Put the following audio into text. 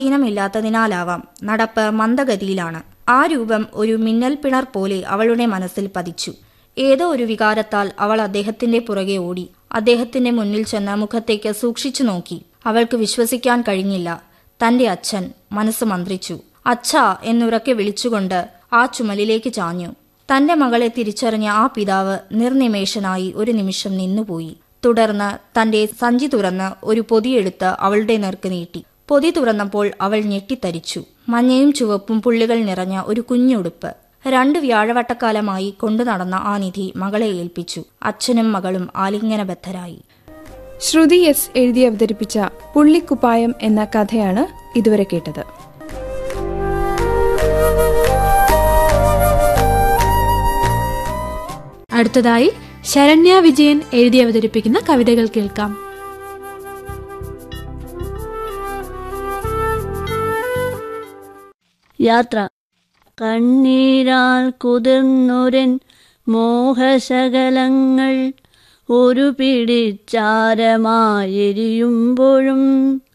ഇനമില്ലാത്തതിനാലാവാം നടപ്പ് മന്ദഗതിയിലാണ് ആ രൂപം ഒരു മിന്നൽ പിണർ പോലെ അവളുടെ മനസ്സിൽ പതിച്ചു ഏതോ ഒരു വികാരത്താൽ അവൾ അദ്ദേഹത്തിന്റെ പുറകെ ഓടി അദ്ദേഹത്തിന്റെ മുന്നിൽ ചെന്ന് മുഖത്തേക്ക് സൂക്ഷിച്ചു നോക്കി അവൾക്ക് വിശ്വസിക്കാൻ കഴിഞ്ഞില്ല തന്റെ അച്ഛൻ മനസ്സ് മന്ത്രിച്ചു അച്ഛാ എന്നുറക്കെ വിളിച്ചുകൊണ്ട് ആ ചുമലിലേക്ക് ചാഞ്ഞു തന്റെ മകളെ തിരിച്ചറിഞ്ഞ ആ പിതാവ് നിർനിമേഷനായി ഒരു നിമിഷം നിന്നുപോയി തുടർന്ന് തന്റെ സഞ്ചി തുറന്ന് ഒരു പൊതിയെടുത്ത് അവളുടെ നേർക്ക് നീട്ടി പൊതി തുറന്നപ്പോൾ അവൾ ഞെട്ടിത്തരിച്ചു മഞ്ഞയും ചുവപ്പും പുള്ളികൾ നിറഞ്ഞ ഒരു കുഞ്ഞുടുപ്പ് രണ്ട് വ്യാഴവട്ടക്കാലമായി കൊണ്ടു നടന്ന ആ നിധി മകളെ ഏൽപ്പിച്ചു അച്ഛനും മകളും ആലിംഗനബദ്ധരായി ശ്രുതി എസ് എഴുതി അവതരിപ്പിച്ച പുള്ളിക്കുപ്പായം എന്ന കഥയാണ് ഇതുവരെ കേട്ടത് അടുത്തതായി ശരണ്യ വിജയൻ എഴുതി അവതരിപ്പിക്കുന്ന കവിതകൾ കേൾക്കാം യാത്ര കണ്ണീരാൽ കുതിർന്നൊരൻ മോഹശകലങ്ങൾ ഒരു പിടിച്ചാരമായെരിയുമ്പോഴും